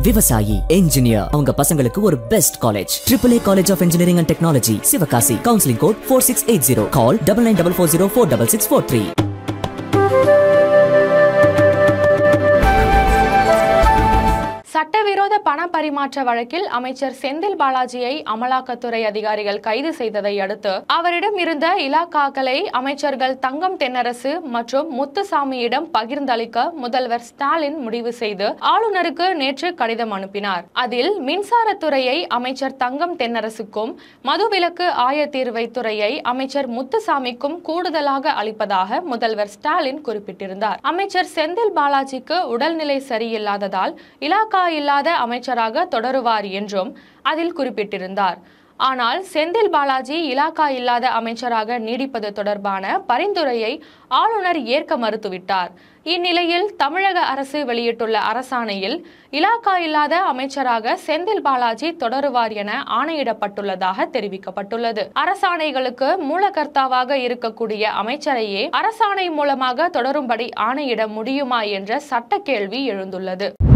விவசாயி என்ஜினியர் அவங்க பசங்களுக்கு ஒரு best college triple A college of engineering and technology Sivakasi counselling code four six eight zero call double nine double four zero four double six four three சட்டவிரோத பண பரிமாற்ற வழக்கில் அமைச்சர் செந்தில் பாலாஜியை அமலாக்கத்துறை அதிகாரிகள் கைது செய்ததை அடுத்து அவரிடம் இருந்த இலாக்காக்களை அமைச்சர்கள் தங்கம் தென்னரசு மற்றும் முத்துசாமியிடம் பகிர்ந்தளிக்க முதல்வர் ஸ்டாலின் முடிவு செய்து ஆளுநருக்கு நேற்று கடிதம் அனுப்பினார் அதில் மின்சாரத்துறையை அமைச்சர் தங்கம் தென்னரசுக்கும் மதுவிலக்கு ஆயத்தீர்வைத்துறையை அமைச்சர் முத்துசாமிக்கும் கூடுதலாக அளிப்பதாக முதல்வர் ஸ்டாலின் குறிப்பிட்டிருந்தார் அமைச்சர் செந்தில் பாலாஜிக்கு உடல்நிலை சரியில்லாததால் இலாக்கா இல்லாத அமைச்சராக தொடருவார் என்றும் அதில் குறிப்பிட்டிருந்தார் ஆனால் செந்தில் பாலாஜி இலாக்கா இல்லாத அமைச்சராக நீடிப்பது தொடர்பான பரிந்துரையை ஆளுநர் ஏற்க மறுத்துவிட்டார் இந்நிலையில் தமிழக அரசு வெளியிட்டுள்ள அரசாணையில் இலாக்கா இல்லாத அமைச்சராக செந்தில் பாலாஜி தொடருவார் என ஆணையிடப்பட்டுள்ளதாக தெரிவிக்கப்பட்டுள்ளது அரசாணைகளுக்கு மூலகர்த்தாவாக இருக்கக்கூடிய அமைச்சரையே அரசாணை மூலமாக தொடரும்படி ஆணையிட முடியுமா என்ற சட்ட கேள்வி எழுந்துள்ளது